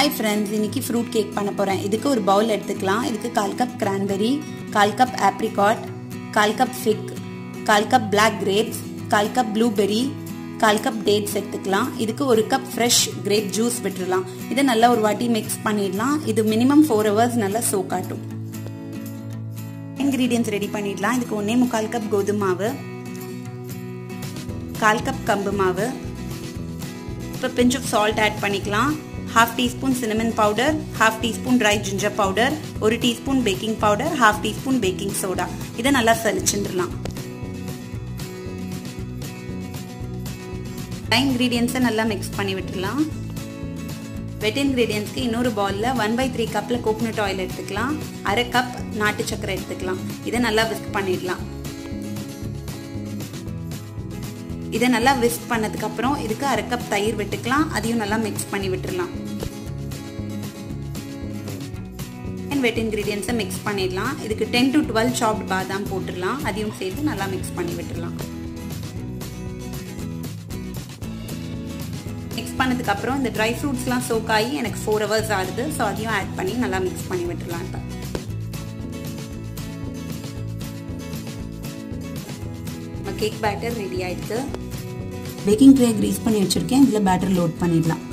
hi friends இன்னைக்கு fruit cake பண்ண போகிறேன் இதுக்கு ஒரு பவுல் எடுத்துக்கலாம் இதுக்கு கால் கப் கிரான்பெரி கால் கப் ஆப்ரிகாட் கால் கப் ஃபிக் கால் கப் பிளாக் கிரேப்ஸ் கால் கப் ப்ளூபெரி கால் கப் டேட்ஸ் எடுத்துக்கலாம் இதுக்கு ஒரு கப் ஃப்ரெஷ் கிரேப் ஜூஸ் விட்டுறலாம் இதை நல்லா ஒரு வாட்டி மிக்ஸ் பண்ணிடலாம் இது மினிமம் ஃபோர் ஹவர்ஸ் நல்லா சோக்காட்டும் இன்க்ரீடியன்ஸ் ரெடி பண்ணிடலாம் இதுக்கு ஒன்றே முக்கால் கப் கோதுமை மாவு கால் கப் கம்பு மாவு இப்போ பிஞ்ச் ஆஃப் சால்ட் ஆட் பண்ணிக்கலாம் half teaspoon cinnamon powder half teaspoon dry ginger powder ஒரு teaspoon baking powder half teaspoon baking soda இதை நல்லா சலிச்சுட்டுலாம் ட்ரை இன்க்ரீடியன்ஸை நல்லா மிக்ஸ் பண்ணி விட்டுடலாம் வெட் இன்க்ரீடியன்ஸ்க்கு இன்னொரு பவுலில் ஒன் பை த்ரீ கப்பில் கோகனட் ஆயில் எடுத்துக்கலாம் அரை கப் நாட்டு சக்கரை எடுத்துக்கலாம் இதை நல்லா விஸ்க் பண்ணிடலாம் இதை நல்லா விஸ்க் பண்ணதுக்கப்புறம் இதுக்கு அரை கப் தயிர் விட்டுக்கலாம் அதையும் நல்லா மிக்ஸ் பண்ணி விட்டுடலாம் வெட் இன்க்ரீடியன்ஸை மிக்ஸ் பண்ணிடலாம் இதுக்கு டென் டு டுவெல் சாப்ட் பாதாம் போட்டுடலாம் அதையும் சேர்த்து நல்லா மிக்ஸ் பண்ணி விட்டுடலாம் மிக்ஸ் பண்ணதுக்கப்புறம் இந்த ட்ரை ஃப்ரூட்ஸ்லாம் சோக் ஆகி எனக்கு ஃபோர் ஹவர்ஸ் ஆகுது ஸோ அதையும் ஆட் பண்ணி நல்லா மிக்ஸ் பண்ணி விட்டுடலாம் இப்போ கேக் பேட்டர் ரெடி ஆயிடுது பேக்கிங் ட்ரே கிரீஸ் பண்ணி வச்சிருக்கேன் இதில் பேட்டர் லோட் பண்ணிடலாம்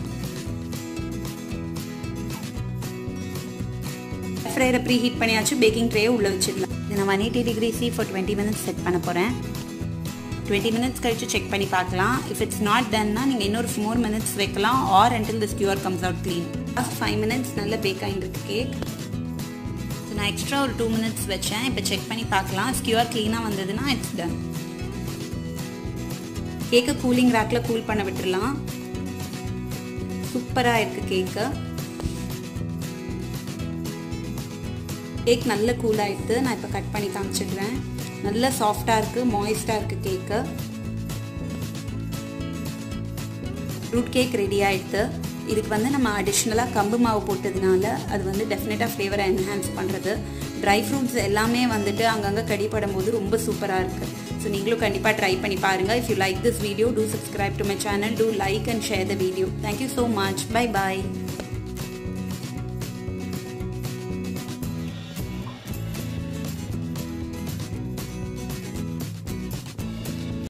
ஃப்ரையரை ப்ரீ ஹீட் பண்ணியாச்சு பேக்கிங் ட்ரே உள்ளே வச்சிடலாம் இது நான் one eighty degree C for twenty minutes set பண்ண போகிறேன் டுவெண்ட்டி மினிட்ஸ் கழிச்சு செக் பண்ணி பார்க்கலாம் இஃப் இட்ஸ் நாட் டன்னா நீங்கள் இன்னொரு ஃபோர் மினிட்ஸ் வைக்கலாம் or until this skewer comes out clean first five minutes நல்ல பேக் ஆகிருக்கு கேக் ஸோ நான் எக்ஸ்ட்ரா ஒரு டூ மினிட்ஸ் வச்சேன் இப்போ செக் பண்ணி பார்க்கலாம் ஸ்கியூஆர் க்ளீனாக வந்ததுன்னா இட்ஸ் டன் கேக்கை கூலிங் ரேக்கில் கூல் பண்ண விட்டுடலாம் சூப்பராக இருக்குது கேக்கு கேக் நல்ல கூல் ஆகிடுது நான் இப்போ கட் பண்ணி காமிச்சிடுறேன் நல்ல சாஃப்டாக இருக்குது மாய்ஸ்டாக இருக்குது கேக்கு ஃப்ரூட் கேக் ரெடி ஆகிடுது இதுக்கு வந்து நம்ம அடிஷ்னலாக கம்பு மாவு போட்டதுனால அது வந்து டெஃபினட்டாக ஃப்ளேவரை என்ஹான்ஸ் பண்ணுறது ட்ரை ஃப்ரூட்ஸ் எல்லாமே வந்துட்டு அங்கங்கே கடிப்படும் போது ரொம்ப சூப்பராக இருக்குது ஸோ நீங்களும் கண்டிப்பாக ட்ரை பண்ணி பாருங்கள் if you like this video do subscribe to my channel do like and share the video thank you so much bye bye